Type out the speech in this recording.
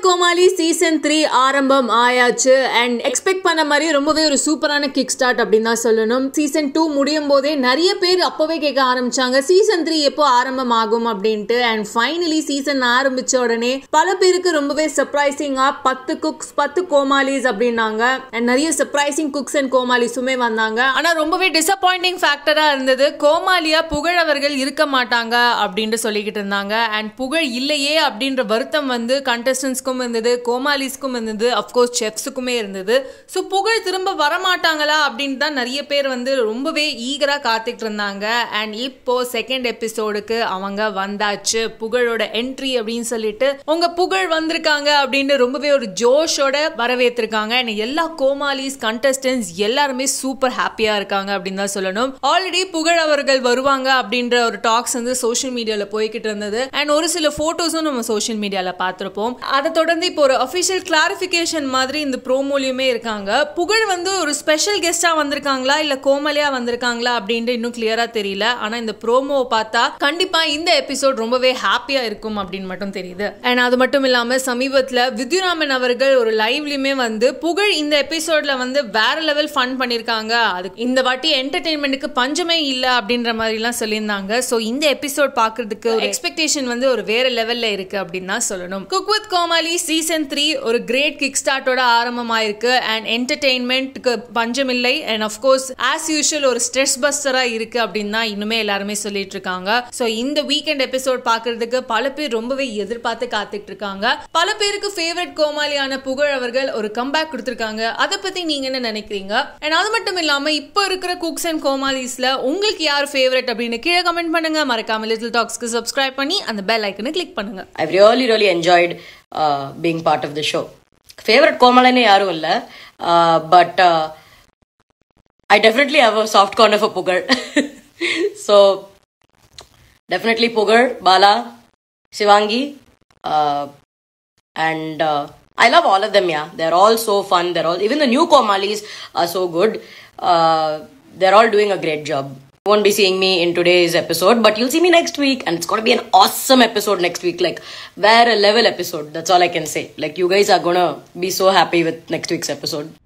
கோமாளி season three ஆரம்பம் ஆயாச்சு and expect பண்ண மாதிரி ரொம்பவே ஒரு சூப்பரான கிக் ஸ்டார்ட் அப்படின்னு தான் சொல்லணும் சீசன் டூ முடியும் போதே நிறைய பேர் அப்போவே கேட்க ஆரம்பிச்சாங்க சீசன் த்ரீ எப்போ ஆரம்பம் ஆகும் அப்படின்ட்டு அண்ட் ஃபைனலி சீசன் ஆரம்பிச்ச உடனே பல பேருக்கு ரொம்பவே சர்ப்ரைசிங்கா பத்து குக்ஸ் பத்து கோமாளிஸ் அப்படின்னாங்க அண்ட் நிறைய சர்ப்ரைசிங் குக்ஸ் அண்ட் கோமாளிஸுமே வந்தாங்க ஆனா ரொம்பவே டிசப்பாயிண்டிங் ஃபேக்டரா இருந்தது கோமாளியா புகழ் அவர்கள் இருக்க மாட்டாங்க அப்படின்ட்டு சொல்லிக்கிட்டு இருந்தாங்க அண்ட் புகழ் இல்லையே அப்படின்ற வருத்தம் வந்து கண்டஸ்டன்ஸ்க்கும் இருந்தது கோமாலிஸ்க்கும் இருந்தது அஃப்கோர்ஸ் செஃப்ஸுக்குமே இருந்தது ஸோ புகழ் திரும்ப வரமாட்டாங்களா அப்படின்னு தான் நிறைய பேர் வந்து ரொம்பவே ஈகராக காத்துக்கிட்டு இருந்தாங்க அண்ட் இப்போ செகண்ட் எபிசோடுக்கு அவங்க வந்தாச்சு புகழோட என்ட்ரி அப்படின்னு சொல்லிட்டு உங்க புகழ் வந்திருக்காங்க அப்படின்னு ரொம்பவே ஒரு ஜோஷோட வரவேற்றிருக்காங்க and எல்லா கோமாலிஸ் கண்டஸ்டன்ஸ் எல்லாருமே சூப்பர் ஹாப்பியா இருக்காங்க அப்படின்னு தான் சொல்லணும் ஆல்ரெடி புகழ் அவர்கள் வருவாங்க அப்படின்ற ஒரு டாக்ஸ் வந்து சோஷியல் மீடியால போய்கிட்டு இருந்தது அண்ட் ஒரு சில போட்டோஸும் நம்ம சோஷியல் மீடியால பார்த்திருப்போம் அதை தொடர்ந்து இப்போ ஒரு அஃபிஷியல் கிளாரிஃபிகேஷன் மாதிரி இந்த ப்ரோமோலையுமே இருக்காங்க புகழ் வந்து ஒரு ஸ்பெஷல் கெஸ்டா வந்திருக்காங்களா இல்ல கோமலியா வந்திருக்காங்களா அப்படின்ட்டு இன்னும் கிளியரா தெரியல ஆனா இந்த ப்ரோமோவை பார்த்தா கண்டிப்பா இந்த எபிசோட் ரொம்பவே ஹாப்பியா இருக்கும் அப்படின்னு மட்டும் தெரியுது அண்ட் அது மட்டும் இல்லாம சமீபத்துல வித்யுராமன் அவர்கள் ஒரு லைவ்லயுமே வந்து புகழ் இந்த எபிசோட்ல வந்து வேற லெவல் ஃபன் பண்ணிருக்காங்க அது இந்த வாட்டி என்டர்டைன்மெண்ட்டுக்கு பஞ்சமே இல்ல அப்படின்ற மாதிரி எல்லாம் சொல்லியிருந்தாங்க சோ இந்த எபிசோட் பாக்குறதுக்கு ஒரு எக்ஸ்பெக்டேஷன் வந்து ஒரு வேற லெவல்ல இருக்கு அப்படின்னு தான் சொல்லணும் cook with Comali season three ஒரு கிரேட் கிக் ஸ்டார்ட்டோட ஆரம்பமாயிருக்கு அண்ட் என்டர்டெயின்மெண்ட்க்கு பஞ்சம் இல்லை அண்ட் அஃப்கோர்ஸ் ஆஸ் யூஷுவல் ஒரு ஸ்ட்ரெஸ் பஸ்டரா இருக்கு அப்படின்னு தான் இன்னுமே எல்லாருமே சொல்லிட்டு இருக்காங்க ஸோ இந்த வீக்கெண்ட் எபிசோட் பார்க்கறதுக்கு பல பேர் ரொம்பவே எதிர்பார்த்து காத்துட்டு இருக்காங்க பல பேருக்கு ஃபேவரட் கோமாளியான புகழ் அவர்கள் ஒரு கம்பேக் கொடுத்துருக்காங்க அதை பத்தி நீங்க என்ன நினைக்கிறீங்க அண்ட் அது மட்டும் இல்லாம இப்போ இருக்கிற குக்ஸ் அண்ட் கோமாலிஸ்ல உங்களுக்கு யார் ஃபேவரட் அப்படின்னு கீழே கமெண்ட் பண்ணுங்க மறக்காம லிட்டில் டாக்ஸ்க்கு சப்ஸ்கிரைப் பண்ணி அந்த பெல் ஐக்கனை கிளிக் பண்ணுங்க I've really, really enjoyed uh, being part of the show. Favorite கோமலனே யாரும் இல்லை but I definitely have a soft corner for Pugazh so definitely Pugazh Bala Sivaangi and I love all of them, yeah. They're all so fun. They're all, even the new Komalis are so good. Uh, they're all doing a great job. You won't be seeing me in today's episode, but you'll see me next week, and it's going to be an awesome episode next week. Like, where a level episode. That's all I can say. Like, you guys are going to be so happy with next week's episode.